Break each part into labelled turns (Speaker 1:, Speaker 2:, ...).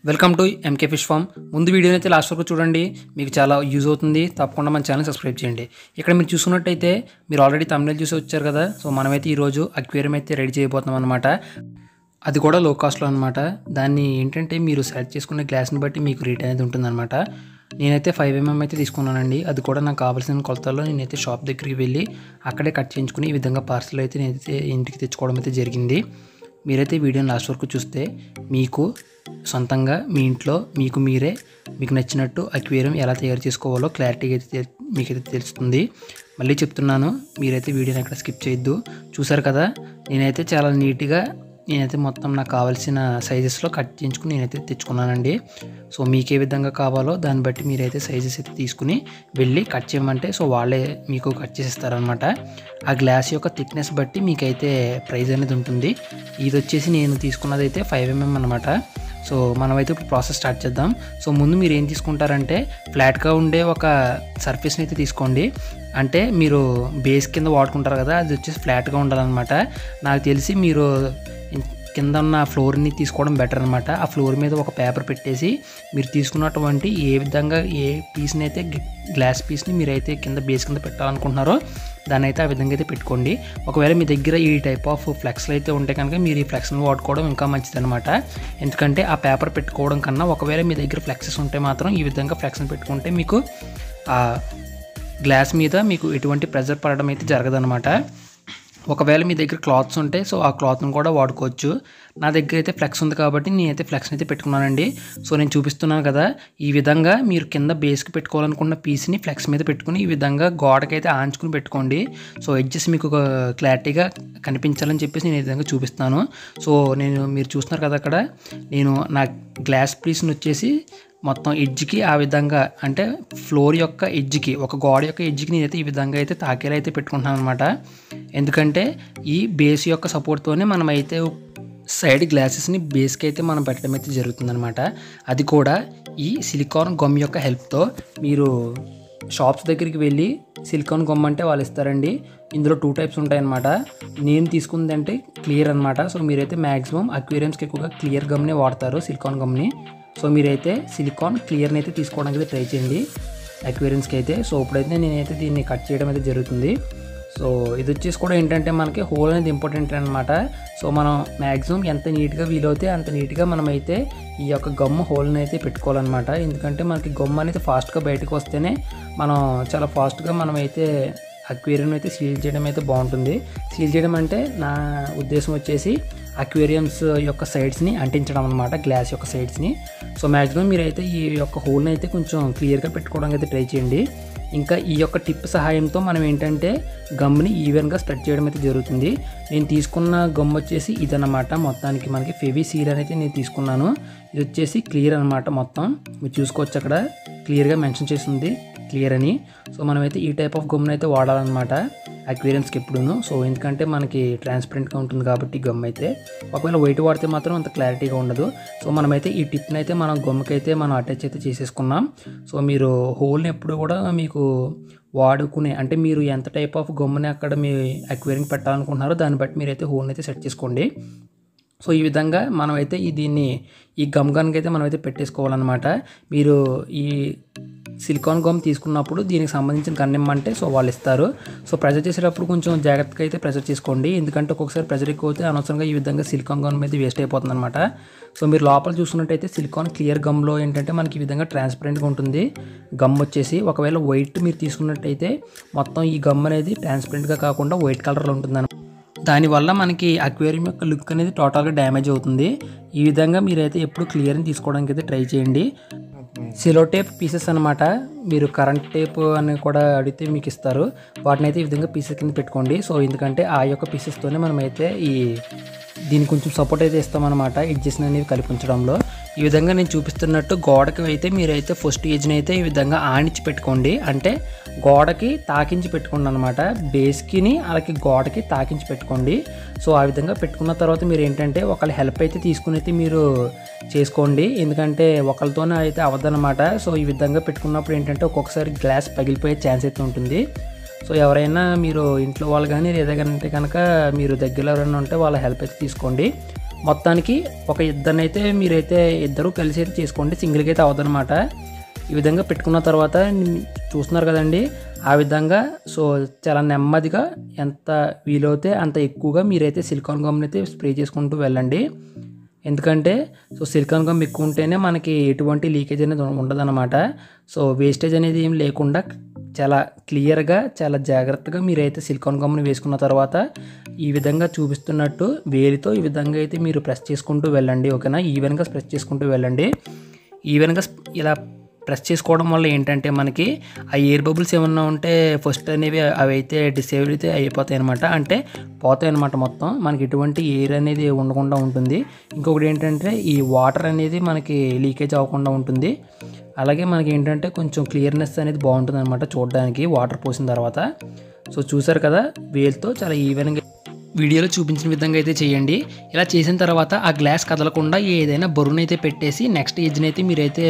Speaker 1: welcome to MK fish farm ముందు వీడియోని అయితే లాస్ట్ వరకు చూడండి మీకు చాలా యూజ్ అవుతుంది తప్పకుండా మన ఛానల్ సబ్స్క్రైబ్ చేయండి ఇక్కడ మీరు చూసుకున్నట్టయితే మీరు ఆల్రెడీ తమిళ చూసి వచ్చారు కదా సో మనమైతే ఈరోజు అక్వేరియం అయితే రెడీ చేయబోతున్నాం అనమాట అది కూడా లో కాస్ట్లో అనమాట దాన్ని ఏంటంటే మీరు సెలెక్ట్ చేసుకునే గ్లాస్ని బట్టి మీకు రేట్ అనేది ఉంటుందన్నమాట నేనైతే ఫైవ్ ఎంఎం అయితే తీసుకున్నానండి అది కూడా నాకు కావాల్సిన కొలతల్లో నేనైతే షాప్ దగ్గరికి వెళ్ళి అక్కడే కట్ చేయించుకుని ఈ విధంగా పార్సల్ అయితే నేనైతే ఇంటికి తెచ్చుకోవడం అయితే జరిగింది మీరైతే వీడియోని లాస్ట్ వరకు చూస్తే మీకు సొంతంగా మీ ఇంట్లో మీకు మీరే మీకు నచ్చినట్టు అక్వేరియం ఎలా తయారు చేసుకోవాలో క్లారిటీగా అయితే తె- మీకైతే తెలుస్తుంది మళ్ళీ చెప్తున్నాను మీరైతే వీడియోని ఎక్కడ స్కిప్ చేయొద్దు చూసారు కదా నేనైతే చాలా నీట్గా నేనైతే మొత్తం నాకు కావాల్సిన సైజెస్లో కట్ చేయించుకుని నేనైతే తెచ్చుకున్నానండి సో మీకు ఏ విధంగా కావాలో దాన్ని బట్టి మీరైతే సైజెస్ అయితే తీసుకుని వెళ్ళి కట్ చేయమంటే సో వాళ్ళే మీకు కట్ చేసిస్తారనమాట ఆ గ్లాస్ యొక్క థిక్నెస్ బట్టి మీకైతే ప్రైస్ అనేది ఉంటుంది ఇది వచ్చేసి నేను తీసుకున్నది అయితే ఫైవ్ ఎంఎం అనమాట సో మనమైతే ఇప్పుడు ప్రాసెస్ స్టార్ట్ చేద్దాం సో ముందు మీరు ఏం తీసుకుంటారంటే ఫ్లాట్గా ఉండే ఒక సర్ఫేస్ని అయితే తీసుకోండి అంటే మీరు బేస్ కింద వాడుకుంటారు కదా అది వచ్చేసి ఫ్లాట్గా ఉండాలన్నమాట నాకు తెలిసి మీరు ఇన్- కింద ఉన్న ఫ్లోర్ని తీసుకోవడం బెటర్ అనమాట ఆ ఫ్లోర్ మీద ఒక పేపర్ పెట్టేసి మీరు తీసుకున్నటువంటి ఏ విధంగా ఏ పీస్ని అయితే గ్లాస్ పీస్ని మీరైతే కింద బేస్ కింద పెట్టాలనుకుంటున్నారో దాన్ని అయితే ఆ విధంగా అయితే పెట్టుకోండి ఒకవేళ మీ దగ్గర ఈ టైప్ ఆఫ్ ఫ్లెక్స్లు అయితే ఉంటే కనుక మీరు ఈ ఫ్లెక్స్ని వాడుకోవడం ఇంకా మంచిదన్నమాట ఎందుకంటే ఆ పేపర్ పెట్టుకోవడం కన్నా ఒకవేళ మీ దగ్గర ఫ్లెక్సెస్ ఉంటే మాత్రం ఈ విధంగా ఫ్లెక్స్ని పెట్టుకుంటే మీకు ఆ గ్లాస్ మీద మీకు ఎటువంటి ప్రెజర్ పడడం అయితే జరగదన్నమాట ఒకవేళ మీ దగ్గర క్లాత్స్ ఉంటే సో ఆ క్లాత్ని కూడా వాడుకోవచ్చు నా దగ్గర అయితే ఫ్లెక్స్ ఉంది కాబట్టి నేనైతే ఫ్లెక్స్ని అయితే పెట్టుకున్నానండి సో నేను చూపిస్తున్నాను కదా ఈ విధంగా మీరు కింద బేస్కి పెట్టుకోవాలనుకున్న పీస్ని ఫ్లెక్స్ మీద పెట్టుకుని ఈ విధంగా గోడకైతే ఆంచుకుని పెట్టుకోండి సో ఎడ్జెస్ మీకు ఒక క్లారిటీగా కనిపించాలని చెప్పేసి నేను ఈ విధంగా చూపిస్తాను సో నేను మీరు చూస్తున్నారు కదా అక్కడ నేను నా గ్లాస్ పీస్ని వచ్చేసి మొత్తం ఎడ్జ్కి ఆ విధంగా అంటే ఫ్లోర్ యొక్క ఎడ్జ్కి ఒక గోడ యొక్క ఎడ్జ్కి నేనైతే ఈ విధంగా అయితే తాకేలా అయితే పెట్టుకుంటున్నాను అనమాట ఎందుకంటే ఈ బేస్ యొక్క సపోర్ట్తోనే మనం అయితే సైడ్ గ్లాసెస్ని బేస్కి అయితే మనం పెట్టడం అయితే జరుగుతుందనమాట అది కూడా ఈ సిలికాన్ గమ్ యొక్క హెల్ప్తో మీరు షాప్స్ దగ్గరికి వెళ్ళి సిలికాన్ గమ్ అంటే వాళ్ళు ఇస్తారండి ఇందులో టూ టైప్స్ ఉంటాయన్నమాట నేను తీసుకుంది అంటే క్లియర్ అనమాట సో మీరైతే మ్యాక్సిమం అక్వేరియంస్కి ఎక్కువగా క్లియర్ గమ్నే వాడతారు సిలికాన్ గమ్ని సో మీరైతే సిలికాన్ క్లియర్ని అయితే తీసుకోవడానికి అయితే ట్రై చేయండి అక్వేరియంస్కి అయితే సో ఇప్పుడైతే నేనైతే దీన్ని కట్ చేయడం అయితే జరుగుతుంది సో ఇది వచ్చేసి కూడా ఏంటంటే మనకి హోల్ అనేది ఇంపార్టెంట్ అనమాట సో మనం మ్యాక్సిమం ఎంత నీట్గా వీలవుతే అంత నీట్గా మనం అయితే ఈ యొక్క గమ్ము హోల్ని అయితే పెట్టుకోవాలన్నమాట ఎందుకంటే మనకి గమ్ అనేది ఫాస్ట్గా బయటకు వస్తేనే మనం చాలా ఫాస్ట్గా మనం అయితే అక్వేరియం అయితే సీల్ చేయడం అయితే బాగుంటుంది సీల్ చేయడం అంటే నా ఉద్దేశం వచ్చేసి అక్వేరియంస్ యొక్క సైడ్స్ని అంటించడం అనమాట గ్లాస్ యొక్క సైడ్స్ని సో మ్యాక్సిమం మీరైతే ఈ యొక్క హోల్ని అయితే కొంచెం క్లియర్గా పెట్టుకోవడానికి అయితే ట్రై చేయండి ఇంకా ఈ యొక్క టిప్ సహాయంతో మనం ఏంటంటే గమ్ని ఈవెన్గా స్ప్రెడ్ చేయడం అయితే జరుగుతుంది నేను తీసుకున్న గమ్ వచ్చేసి ఇదన్నమాట మొత్తానికి మనకి ఫెవీ సీల్ అనేది నేను తీసుకున్నాను ఇది వచ్చేసి క్లియర్ అనమాట మొత్తం మీరు చూసుకోవచ్చు అక్కడ క్లియర్గా మెన్షన్ చేసింది క్లియర్ అని సో మనమైతే ఈ టైప్ ఆఫ్ గమ్ని అయితే వాడాలన్నమాట అక్వేరియన్స్కి ఎప్పుడూను సో ఎందుకంటే మనకి ట్రాన్స్పరెంట్గా ఉంటుంది కాబట్టి గమ్ అయితే ఒకవేళ వైట్ వాడితే మాత్రం అంత క్లారిటీగా ఉండదు సో మనమైతే ఈ టిప్ని అయితే మనం గమ్కి అయితే మనం అటాచ్ అయితే చేసేసుకున్నాం సో మీరు హోల్ని ఎప్పుడు కూడా మీకు వాడుకునే అంటే మీరు ఎంత టైప్ ఆఫ్ గమ్ని అక్కడ మీ అక్వేరింగ్ పెట్టాలనుకుంటున్నారో దాన్ని బట్టి మీరైతే హోల్ని అయితే సెట్ చేసుకోండి సో ఈ విధంగా మనమైతే ఈ దీన్ని ఈ గమ్ గన్కి అయితే మనమైతే పెట్టేసుకోవాలన్నమాట మీరు ఈ సిలికాన్ గమ్ తీసుకున్నప్పుడు దీనికి సంబంధించిన గన్ ఇమ్మంటే సో వాళ్ళు ఇస్తారు సో ప్రెజర్ చేసేటప్పుడు కొంచెం జాగ్రత్తగా అయితే ప్రెజర్ చేసుకోండి ఎందుకంటే ఒక్కొక్కసారి ప్రెజర్ ఎక్కువ అయితే అనవసరంగా ఈ విధంగా సిలికాన్ గమ్ మీద వేస్ట్ అయిపోతుంది అనమాట సో మీరు లోపల చూసుకున్నట్టయితే సిలికాన్ క్లియర్ గమ్లో ఏంటంటే మనకి ఈ విధంగా ట్రాన్స్పరెంట్గా ఉంటుంది గమ్ వచ్చేసి ఒకవేళ వైట్ మీరు తీసుకున్నట్టయితే మొత్తం ఈ గమ్ అనేది ట్రాన్స్పరెంట్గా కాకుండా వైట్ కలర్లో ఉంటుంది దానివల్ల మనకి అక్వేరియం యొక్క లుక్ అనేది టోటల్గా డ్యామేజ్ అవుతుంది ఈ విధంగా మీరైతే ఎప్పుడు క్లియర్ని తీసుకోవడానికి అయితే ట్రై చేయండి సిలో టేప్ పీసెస్ అనమాట మీరు కరెంట్ టేప్ అని కూడా అడిగితే మీకు ఇస్తారు వాటిని అయితే ఈ విధంగా పీసెస్ కింద పెట్టుకోండి సో ఎందుకంటే ఆ యొక్క పీసెస్తోనే మనమైతే ఈ దీనికి కొంచెం సపోర్ట్ అయితే ఇస్తామన్నమాట ఎడ్జెస్ అనేవి కలిపి ఉంచడంలో ఈ విధంగా నేను చూపిస్తున్నట్టు గోడకి అయితే మీరైతే ఫస్ట్ ఏజ్ని అయితే ఈ విధంగా ఆనిచ్చి పెట్టుకోండి అంటే గోడకి తాకించి పెట్టుకోండి అనమాట బేస్కిని అలాగే గోడకి తాకించి పెట్టుకోండి సో ఆ విధంగా పెట్టుకున్న తర్వాత మీరు ఏంటంటే ఒకళ్ళ హెల్ప్ అయితే తీసుకుని అయితే మీరు చేసుకోండి ఎందుకంటే ఒకరితోనే అయితే అవ్వదన్నమాట సో ఈ విధంగా పెట్టుకున్నప్పుడు ఏంటంటే ఒక్కొక్కసారి గ్లాస్ పగిలిపోయే ఛాన్స్ అయితే ఉంటుంది సో ఎవరైనా మీరు ఇంట్లో వాళ్ళు కానీ లేదా అంటే కనుక మీరు దగ్గరలో ఎవరైనా ఉంటే వాళ్ళ హెల్ప్ అయితే తీసుకోండి మొత్తానికి ఒక ఇద్దరినైతే మీరైతే ఇద్దరు కలిసి అయితే చేసుకోండి సింగిల్గా అయితే అవ్వదనమాట ఈ విధంగా పెట్టుకున్న తర్వాత ని- చూస్తున్నారు కదండి ఆ విధంగా సో చాలా నెమ్మదిగా ఎంత వీలవుతే అంత ఎక్కువగా మీరైతే సిలికాన్ గమ్ని అయితే స్ప్రే చేసుకుంటూ వెళ్ళండి ఎందుకంటే సో సిలికాన్ గమ్ ఎక్కువ ఉంటేనే మనకి ఎటువంటి లీకేజ్ అనేది ఉండదన్నమాట సో వేస్టేజ్ అనేది ఏం లేకుండా చాలా క్లియర్గా చాలా జాగ్రత్తగా మీరైతే సిలికాన్ గమ్ని వేసుకున్న తర్వాత ఈ విధంగా చూపిస్తున్నట్టు వేలితో ఈ విధంగా అయితే మీరు ప్రెస్ చేసుకుంటూ వెళ్ళండి ఓకేనా ఈవెన్గా ప్రెస్ చేసుకుంటూ వెళ్ళండి ఈవెన్గా స్ప్- ఇలా ప్రెస్ చేసుకోవడం వల్ల ఏంటంటే మనకి ఆ ఎయిర్ బబుల్స్ ఏమన్నా ఉంటే ఫస్ట్ అనేవి అవి అయితే డిసేబుల్ అయితే అయిపోతాయి అనమాట అంటే పోతాయి అనమాట మొత్తం మనకి ఎటువంటి ఎయిర్ అనేది ఉండకుండా ఉంటుంది ఇంకొకటి ఏంటంటే ఈ వాటర్ అనేది మనకి లీకేజ్ అవ్వకుండా ఉంటుంది అలాగే మనకి ఏంటంటే కొంచెం క్లియర్నెస్ అనేది బాగుంటుంది అనమాట చూడడానికి వాటర్ పోసిన తర్వాత సో చూసారు కదా వేలుతో చాలా ఈవెన్గా వీడియోలో చూపించిన విధంగా అయితే చేయండి ఇలా చేసిన తర్వాత ఆ గ్లాస్ కదలకుండా ఏదైనా బరువునైతే పెట్టేసి నెక్స్ట్ ఎడ్జ్ని అయితే మీరైతే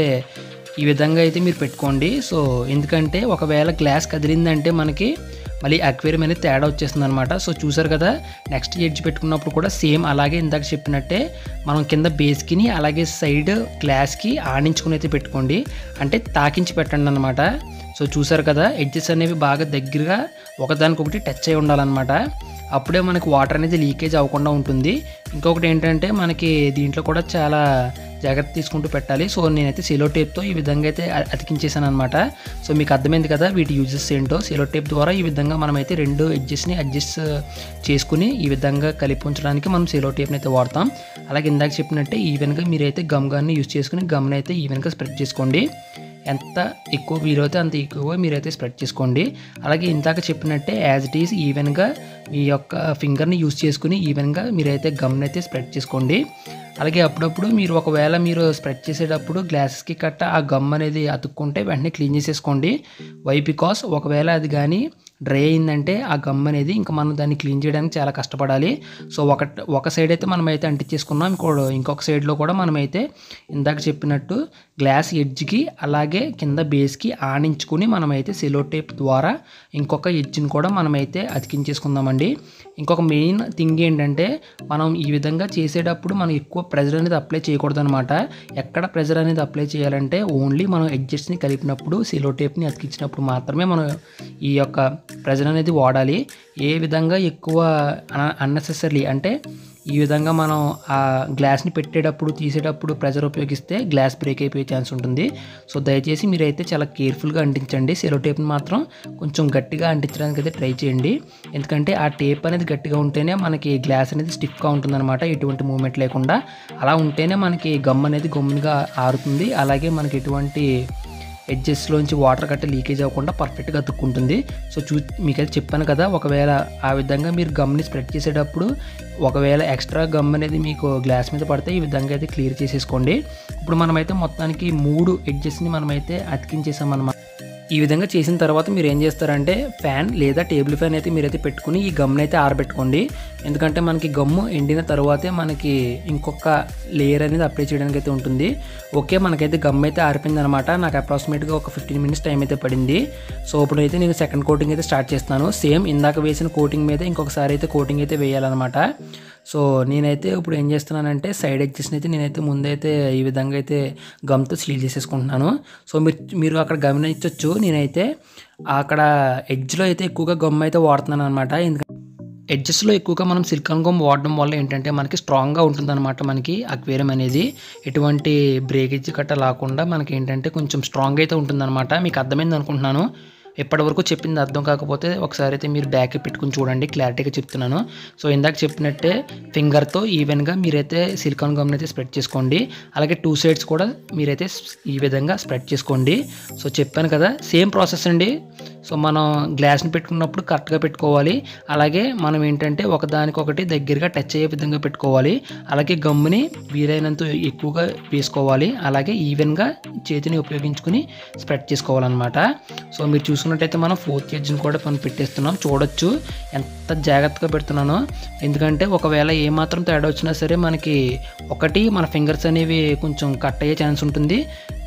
Speaker 1: ఈ విధంగా అయితే మీరు పెట్టుకోండి సో ఎందుకంటే ఒకవేళ గ్లాస్ కదిలిందంటే మనకి మళ్ళీ అక్వేరియం అనేది తేడా వచ్చేస్తుంది అనమాట సో చూసారు కదా నెక్స్ట్ ఎడ్జ్ పెట్టుకున్నప్పుడు కూడా సేమ్ అలాగే ఇందాక చెప్పినట్టే మనం కింద బేస్కిని అలాగే సైడ్ గ్లాస్కి ఆనించుకుని అయితే పెట్టుకోండి అంటే తాకించి పెట్టండి అనమాట సో చూసారు కదా ఎడ్జెస్ అనేవి బాగా దగ్గరగా ఒకదానికొకటి టచ్ అయి ఉండాలన్నమాట అప్పుడే మనకి వాటర్ అనేది లీకేజ్ అవ్వకుండా ఉంటుంది ఇంకొకటి ఏంటంటే మనకి దీంట్లో కూడా చాలా జాగ్రత్త తీసుకుంటూ పెట్టాలి సో నేనైతే సెలో టేప్తో ఈ విధంగా అయితే అ- అతికించేసాను అనమాట సో మీకు అర్థమైంది కదా వీటి యూజెస్ ఏంటో సెలో టేప్ ద్వారా ఈ విధంగా మనమైతే రెండు ఎడ్జెస్ని అడ్జస్ట్ చేసుకుని ఈ విధంగా కలిపి ఉంచడానికి మనం సెలో టేప్ని అయితే వాడతాం అలాగే ఇందాక చెప్పినట్టే ఈవెన్గా మీరైతే గమ్ గాన్ని యూజ్ చేసుకుని గమ్ని అయితే ఈవెన్గా స్ప్రెడ్ చేసుకోండి ఎంత ఎక్కువ వీలైతే అంత ఎక్కువగా మీరైతే స్ప్రెడ్ చేసుకోండి అలాగే ఇందాక చెప్పినట్టే యాజ్ ఇట్ ఈస్ ఈవెన్గా మీ యొక్క ఫింగర్ని యూస్ చేసుకుని ఈవెన్గా మీరైతే గమ్ని అయితే స్ప్రెడ్ చేసుకోండి అలాగే అప్పుడప్పుడు మీరు ఒకవేళ మీరు స్ప్రెడ్ చేసేటప్పుడు గ్లాసెస్కి కట్ట ఆ గమ్ అనేది అతుక్కుంటే వెంటనే క్లీన్ చేసేసుకోండి వై బికాస్ ఒకవేళ అది కానీ డ్రై అయిందంటే ఆ గమ్ అనేది ఇంకా మనం దాన్ని క్లీన్ చేయడానికి చాలా కష్టపడాలి సో ఒక ఒక సైడ్ అయితే మనం అయితే అంటించేసుకున్నాం ఇంకో ఇంకొక సైడ్లో కూడా మనమైతే ఇందాక చెప్పినట్టు గ్లాస్ ఎడ్జ్కి అలాగే కింద బేస్కి ఆనించుకుని మనమైతే సెలో టేప్ ద్వారా ఇంకొక ఎడ్జ్ని కూడా మనమైతే అతికించేసుకుందామండి ఇంకొక మెయిన్ థింగ్ ఏంటంటే మనం ఈ విధంగా చేసేటప్పుడు మనం ఎక్కువ ప్రెజర్ అనేది అప్లై చేయకూడదు అనమాట ఎక్కడ ప్రెజర్ అనేది అప్లై చేయాలంటే ఓన్లీ మనం ఎడ్జెస్ట్ని కలిపినప్పుడు సెలో టేప్ని అతికించినప్పుడు మాత్రమే మనం ఈ యొక్క ప్రెజర్ అనేది వాడాలి ఏ విధంగా ఎక్కువ అన్నెసెసరీ అంటే ఈ విధంగా మనం ఆ గ్లాస్ని పెట్టేటప్పుడు తీసేటప్పుడు ప్రెజర్ ఉపయోగిస్తే గ్లాస్ బ్రేక్ అయిపోయే ఛాన్స్ ఉంటుంది సో దయచేసి మీరైతే చాలా కేర్ఫుల్గా అంటించండి సెలో టేప్ని మాత్రం కొంచెం గట్టిగా అంటించడానికి అయితే ట్రై చేయండి ఎందుకంటే ఆ టేప్ అనేది గట్టిగా ఉంటేనే మనకి గ్లాస్ అనేది స్టిఫ్గా ఉంటుందన్నమాట ఎటువంటి మూమెంట్ లేకుండా అలా ఉంటేనే మనకి గమ్ అనేది గమ్ముగా ఆరుతుంది అలాగే మనకి ఎటువంటి ఎడ్జెస్లోంచి వాటర్ గట్ట లీకేజ్ అవ్వకుండా పర్ఫెక్ట్గా అతుక్కుంటుంది సో చూ మీకైతే చెప్పాను కదా ఒకవేళ ఆ విధంగా మీరు గమ్ని స్ప్రెడ్ చేసేటప్పుడు ఒకవేళ ఎక్స్ట్రా గమ్ అనేది మీకు గ్లాస్ మీద పడితే ఈ విధంగా అయితే క్లియర్ చేసేసుకోండి ఇప్పుడు మనమైతే మొత్తానికి మూడు ఎడ్జెస్ని మనమైతే అతికించేసామన్నమాట ఈ విధంగా చేసిన తర్వాత మీరు ఏం చేస్తారంటే ఫ్యాన్ లేదా టేబుల్ ఫ్యాన్ అయితే మీరైతే పెట్టుకుని ఈ గమ్ని అయితే ఆరబెట్టుకోండి ఎందుకంటే మనకి గమ్ము ఎండిన తర్వాతే మనకి ఇంకొక లేయర్ అనేది అప్లై చేయడానికి అయితే ఉంటుంది ఓకే మనకైతే గమ్ అయితే ఆరిపోయింది అనమాట నాకు అప్రాక్సిమేట్గా ఒక ఫిఫ్టీన్ మినిట్స్ టైం అయితే పడింది సో ఇప్పుడు అయితే నేను సెకండ్ కోటింగ్ అయితే స్టార్ట్ చేస్తాను సేమ్ ఇందాక వేసిన కోటింగ్ మీద ఇంకొకసారి అయితే కోటింగ్ అయితే వేయాలన్నమాట సో నేనైతే ఇప్పుడు ఏం చేస్తున్నానంటే సైడ్ ఎడ్జెస్ని అయితే నేనైతే ముందైతే ఈ విధంగా అయితే గమ్తో సీల్ చేసేసుకుంటున్నాను సో మీరు మీరు అక్కడ గమనించవచ్చు నేనైతే అక్కడ ఎడ్జ్లో అయితే ఎక్కువగా గమ్ అయితే వాడుతున్నాను అనమాట ఎందుకంటే ఎడ్జెస్లో ఎక్కువగా మనం సిలికాన్ గమ్ వాడడం వల్ల ఏంటంటే మనకి స్ట్రాంగ్గా ఉంటుందన్నమాట మనకి అక్వేరియం అనేది ఎటువంటి బ్రేకేజ్ గట్ట లేకుండా మనకి ఏంటంటే కొంచెం స్ట్రాంగ్ అయితే ఉంటుందన్నమాట మీకు అర్థమైంది అనుకుంటున్నాను ఇప్పటివరకు చెప్పింది అర్థం కాకపోతే ఒకసారి అయితే మీరు బ్యాక్ పెట్టుకుని చూడండి క్లారిటీగా చెప్తున్నాను సో ఇందాక చెప్పినట్టే ఫింగర్తో ఈవెన్గా మీరైతే సిలికాన్ గమ్ని అయితే స్ప్రెడ్ చేసుకోండి అలాగే టూ సైడ్స్ కూడా మీరైతే ఈ విధంగా స్ప్రెడ్ చేసుకోండి సో చెప్పాను కదా సేమ్ ప్రాసెస్ అండి సో మనం గ్లాస్ని పెట్టుకున్నప్పుడు కరెక్ట్గా పెట్టుకోవాలి అలాగే మనం ఏంటంటే ఒకదానికొకటి దగ్గరగా టచ్ అయ్యే విధంగా పెట్టుకోవాలి అలాగే గమ్ముని వీలైనంత ఎక్కువగా వేసుకోవాలి అలాగే ఈవెన్గా చేతిని ఉపయోగించుకుని స్ప్రెడ్ చేసుకోవాలన్నమాట సో మీరు చూసుకున్నట్టయితే మనం ఫోర్త్ ఎడ్జ్ని కూడా మనం పెట్టేస్తున్నాం చూడొచ్చు ఎంత జాగ్రత్తగా పెడుతున్నానో ఎందుకంటే ఒకవేళ ఏమాత్రం తేడా వచ్చినా సరే మనకి ఒకటి మన ఫింగర్స్ అనేవి కొంచెం కట్ అయ్యే ఛాన్స్ ఉంటుంది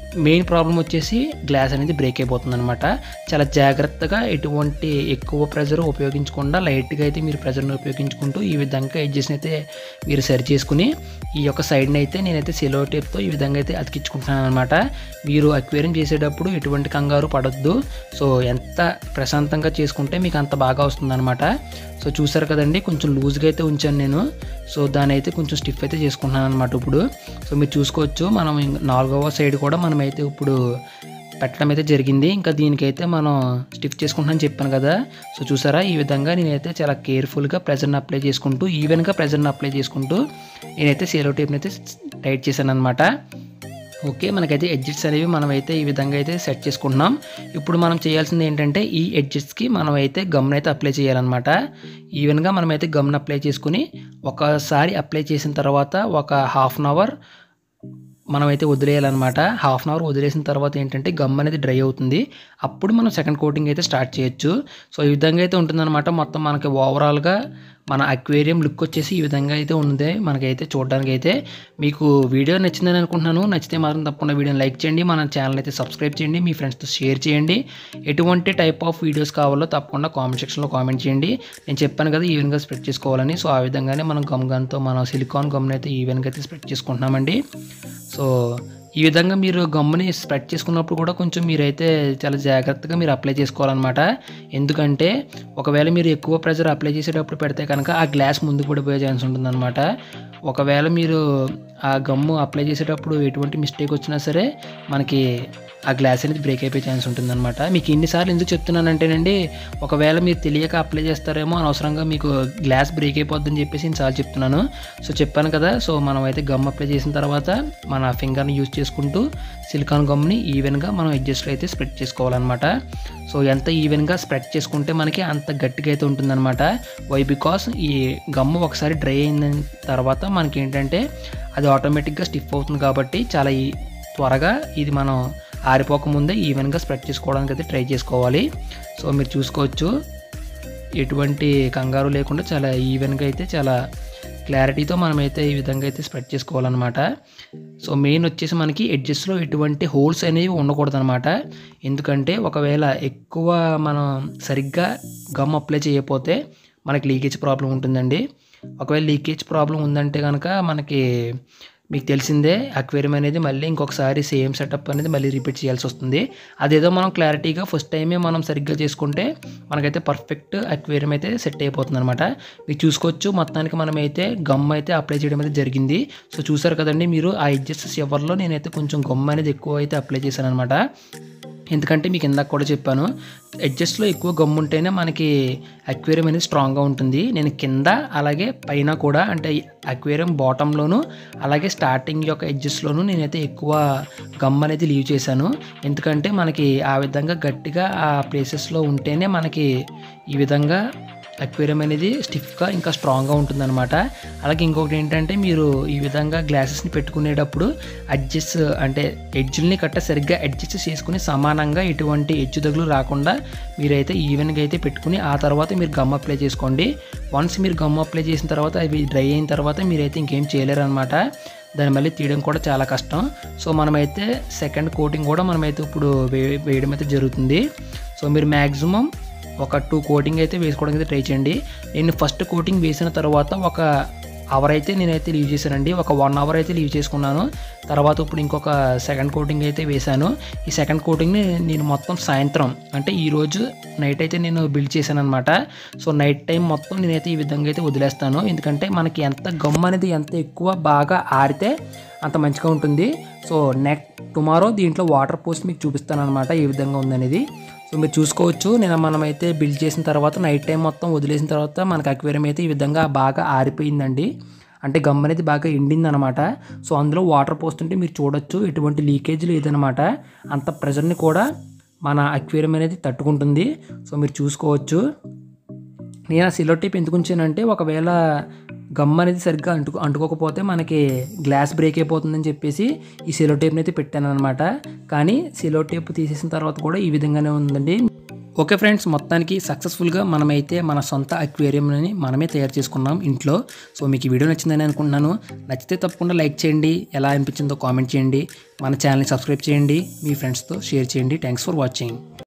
Speaker 1: మెయిన్ ప్రాబ్లం వచ్చేసి గ్లాస్ అనేది బ్రేక్ అయిపోతుంది అనమాట చాలా జాగ్రత్తగా ఎటువంటి ఎక్కువ ప్రెజర్ ఉపయోగించకుండా లైట్గా అయితే మీరు ప్రెజర్ని ఉపయోగించుకుంటూ ఈ విధంగా ఎడ్జెస్ని అయితే మీరు సరి చేసుకుని ఈ యొక్క సైడ్ని అయితే నేనైతే సెలో టేప్తో ఈ విధంగా అయితే అతికించుకుంటున్నాను అనమాట మీరు అక్వేరియం చేసేటప్పుడు ఎటువంటి కంగారు పడొద్దు సో ఎంత ప్రశాంతంగా చేసుకుంటే మీకు అంత బాగా వస్తుందన్నమాట సో చూసారు కదండి కొంచెం లూజ్గా అయితే ఉంచాను నేను సో దాని అయితే కొంచెం స్టిఫ్ అయితే చేసుకుంటున్నాను అనమాట ఇప్పుడు సో మీరు చూసుకోవచ్చు మనం ఇంక నాలుగవ సైడ్ కూడా మనం అయితే ఇప్పుడు పెట్టడం అయితే జరిగింది ఇంకా దీనికైతే మనం స్టిఫ్ చేసుకుంటున్నాను చెప్పాను కదా సో చూసారా ఈ విధంగా నేనైతే చాలా కేర్ఫుల్గా ప్రెజర్ని అప్లై చేసుకుంటూ ఈవెన్గా ప్రెజర్ని అప్లై చేసుకుంటూ నేనైతే సేలో టేప్ని అయితే టైట్ చేశాను అనమాట ఓకే మనకైతే ఎడ్జెట్స్ అనేవి మనమైతే ఈ విధంగా అయితే సెట్ చేసుకుంటున్నాం ఇప్పుడు మనం చేయాల్సింది ఏంటంటే ఈ ఎడ్జెట్స్కి మనం అయితే గమ్ని అయితే అప్లై చేయాలన్నమాట ఈవెన్గా మనమైతే గమ్ని అప్లై చేసుకుని ఒకసారి అప్లై చేసిన తర్వాత ఒక హాఫ్ అన్ అవర్ మనమైతే వదిలేయాలన్నమాట హాఫ్ అన్ అవర్ వదిలేసిన తర్వాత ఏంటంటే గమ్ అనేది డ్రై అవుతుంది అప్పుడు మనం సెకండ్ కోటింగ్ అయితే స్టార్ట్ చేయొచ్చు సో ఈ విధంగా అయితే ఉంటుందన్నమాట మొత్తం మనకి ఓవరాల్గా మన అక్వేరియం లుక్ వచ్చేసి ఈ విధంగా అయితే ఉంది మనకైతే చూడడానికి అయితే మీకు వీడియో నచ్చిందని అనుకుంటున్నాను నచ్చితే మాత్రం తప్పకుండా వీడియోని లైక్ చేయండి మన ఛానల్ అయితే సబ్స్క్రైబ్ చేయండి మీ ఫ్రెండ్స్తో షేర్ చేయండి ఎటువంటి టైప్ ఆఫ్ వీడియోస్ కావాలో తప్పకుండా కామెంట్ సెక్షన్లో కామెంట్ చేయండి నేను చెప్పాను కదా ఈవెన్గా స్ప్రెడ్ చేసుకోవాలని సో ఆ విధంగానే మనం గమ్ గన్తో మనం సిలికాన్ గమ్ని అయితే ఈవెన్గా అయితే స్ప్రెడ్ చేసుకుంటున్నామండి సో ఈ విధంగా మీరు గమ్ముని స్ప్రెడ్ చేసుకున్నప్పుడు కూడా కొంచెం మీరైతే చాలా జాగ్రత్తగా మీరు అప్లై చేసుకోవాలన్నమాట ఎందుకంటే ఒకవేళ మీరు ఎక్కువ ప్రెషర్ అప్లై చేసేటప్పుడు పెడితే కనుక ఆ గ్లాస్ ముందుకు పడిపోయే ఛాన్స్ ఉంటుందన్నమాట ఒకవేళ మీరు ఆ గమ్ము అప్లై చేసేటప్పుడు ఎటువంటి మిస్టేక్ వచ్చినా సరే మనకి ఆ గ్లాస్ అనేది బ్రేక్ అయిపోయే ఛాన్స్ ఉంటుందన్నమాట మీకు ఇన్నిసార్లు ఎందుకు చెప్తున్నానంటేనండి ఒకవేళ మీరు తెలియక అప్లై చేస్తారేమో అనవసరంగా మీకు గ్లాస్ బ్రేక్ అయిపోద్దని చెప్పేసి ఇన్నిసార్లు చెప్తున్నాను సో చెప్పాను కదా సో మనం అయితే గమ్ అప్లై చేసిన తర్వాత మన ఫింగర్ని యూజ్ చేసుకుంటూ సిలికాన్ గమ్ని ఈవెన్గా మనం అడ్జస్ట్లో అయితే స్ప్రెడ్ చేసుకోవాలన్నమాట సో ఎంత ఈవెన్గా స్ప్రెడ్ చేసుకుంటే మనకి అంత గట్టిగా అయితే ఉంటుందన్నమాట వై బికాస్ ఈ గమ్ము ఒకసారి డ్రై అయిన తర్వాత మనకి ఏంటంటే అది ఆటోమేటిక్గా స్టిఫ్ అవుతుంది కాబట్టి చాలా ఈ- త్వరగా ఇది మనం ఆరిపోక ముందే ఈవెన్గా స్ప్రెడ్ చేసుకోవడానికి అయితే ట్రై చేసుకోవాలి సో మీరు చూసుకోవచ్చు ఎటువంటి కంగారు లేకుండా చాలా ఈవెన్గా అయితే చాలా క్లారిటీతో మనమైతే ఈ విధంగా అయితే స్ప్రెడ్ చేసుకోవాలన్నమాట సో మెయిన్ వచ్చేసి మనకి ఎడ్జెస్లో ఎటువంటి హోల్స్ అనేవి ఉండకూడదు అనమాట ఎందుకంటే ఒకవేళ ఎక్కువ మనం సరిగ్గా గమ్ అప్లై చేయకపోతే మనకి లీకేజ్ ప్రాబ్లం ఉంటుందండి ఒకవేళ లీకేజ్ ప్రాబ్లం ఉందంటే కనుక మనకి మీకు తెలిసిందే అక్వేరియం అనేది మళ్ళీ ఇంకొకసారి సేమ్ సెటప్ అనేది మళ్ళీ రిపీట్ చేయాల్సి వస్తుంది అదేదో మనం క్లారిటీగా ఫస్ట్ టైమే మనం సరిగ్గా చేసుకుంటే మనకైతే పర్ఫెక్ట్ అక్వేరియం అయితే సెట్ అయిపోతుంది అనమాట మీరు చూసుకోవచ్చు మొత్తానికి మనం అయితే గమ్ అయితే అప్లై చేయడం అయితే జరిగింది సో చూసారు కదండి మీరు ఆ ఎడ్జెస్ ఎవరిలో నేనైతే కొంచెం గమ్ అనేది ఎక్కువ అయితే అప్లై చేశాను అనమాట ఎందుకంటే మీకు ఇందాక కూడా చెప్పాను ఎడ్జస్ట్లో ఎక్కువ గమ్ ఉంటేనే మనకి అక్వేరియం అనేది స్ట్రాంగ్గా ఉంటుంది నేను కింద అలాగే పైన కూడా అంటే అక్వేరియం బాటంలోను అలాగే స్టార్టింగ్ యొక్క ఎడ్జెస్లోను నేనైతే ఎక్కువ గమ్ అనేది లీవ్ చేశాను ఎందుకంటే మనకి ఆ విధంగా గట్టిగా ఆ ప్లేసెస్లో ఉంటేనే మనకి ఈ విధంగా అక్వేరియం అనేది స్టిఫ్గా ఇంకా స్ట్రాంగ్గా ఉంటుందన్నమాట అలాగే ఇంకొకటి ఏంటంటే మీరు ఈ విధంగా గ్లాసెస్ని పెట్టుకునేటప్పుడు అడ్జస్ట్ అంటే ఎడ్జ్ని కట్ట సరిగ్గా అడ్జస్ట్ చేసుకుని సమానంగా ఎటువంటి ఎడ్జ్ తగులు రాకుండా మీరైతే ఈవెన్గా అయితే పెట్టుకుని ఆ తర్వాత మీరు గమ్ అప్లై చేసుకోండి వన్స్ మీరు గమ్ అప్లై చేసిన తర్వాత అవి డ్రై అయిన తర్వాత మీరైతే ఇంకేం చేయలేరు అనమాట దాన్ని మళ్ళీ తీయడం కూడా చాలా కష్టం సో మనమైతే సెకండ్ కోటింగ్ కూడా మనమైతే ఇప్పుడు వే- వేయడం అయితే జరుగుతుంది సో మీరు మ్యాక్సిమం ఒక టూ కోటింగ్ అయితే వేసుకోవడానికి అయితే ట్రై చేయండి నేను ఫస్ట్ కోటింగ్ వేసిన తర్వాత ఒక అవర్ అయితే నేనైతే లీవ్ చేశానండి ఒక వన్ అవర్ అయితే లీవ్ చేసుకున్నాను తర్వాత ఇప్పుడు ఇంకొక సెకండ్ కోటింగ్ అయితే వేశాను ఈ సెకండ్ కోటింగ్ని నేను మొత్తం సాయంత్రం అంటే ఈరోజు నైట్ అయితే నేను బిల్డ్ చేశాను అనమాట సో నైట్ టైం మొత్తం నేనైతే ఈ విధంగా అయితే వదిలేస్తాను ఎందుకంటే మనకి ఎంత గమ్ అనేది ఎంత ఎక్కువ బాగా ఆరితే అంత మంచిగా ఉంటుంది సో నెక్ టుమారో దీంట్లో వాటర్ పోస్ట్ మీకు చూపిస్తాను అనమాట ఏ విధంగా ఉందనేది సో మీరు చూసుకోవచ్చు నేను మనమైతే బిల్డ్ చేసిన తర్వాత నైట్ టైం మొత్తం వదిలేసిన తర్వాత మనకి అక్వేరియం అయితే ఈ విధంగా బాగా ఆరిపోయిందండి అంటే గమ్ అనేది బాగా ఎండింది అనమాట సో అందులో వాటర్ పోస్తుంటే మీరు చూడొచ్చు ఎటువంటి లీకేజ్ లేదనమాట అంత ప్రెషర్ని కూడా మన అక్వేరియం అనేది తట్టుకుంటుంది సో మీరు చూసుకోవచ్చు నేను ఆ సిలో టేప్ ఎందుకు ఉంచానంటే ఒకవేళ గమ్ అనేది సరిగ్గా అంటుకో అంటుకోకపోతే మనకి గ్లాస్ బ్రేక్ అయిపోతుందని చెప్పేసి ఈ సిలో టేప్ని అయితే పెట్టాను అనమాట కానీ సిలో టేప్ తీసేసిన తర్వాత కూడా ఈ విధంగానే ఉందండి ఓకే ఫ్రెండ్స్ మొత్తానికి సక్సెస్ఫుల్గా మనమైతే మన సొంత అక్వేరియంని మనమే తయారు చేసుకున్నాం ఇంట్లో సో మీకు ఈ వీడియో నచ్చిందని అనుకుంటున్నాను నచ్చితే తప్పకుండా లైక్ చేయండి ఎలా అనిపించిందో కామెంట్ చేయండి మన ఛానల్ని సబ్స్క్రైబ్ చేయండి మీ ఫ్రెండ్స్తో షేర్ చేయండి థ్యాంక్స్ ఫర్ వాచింగ్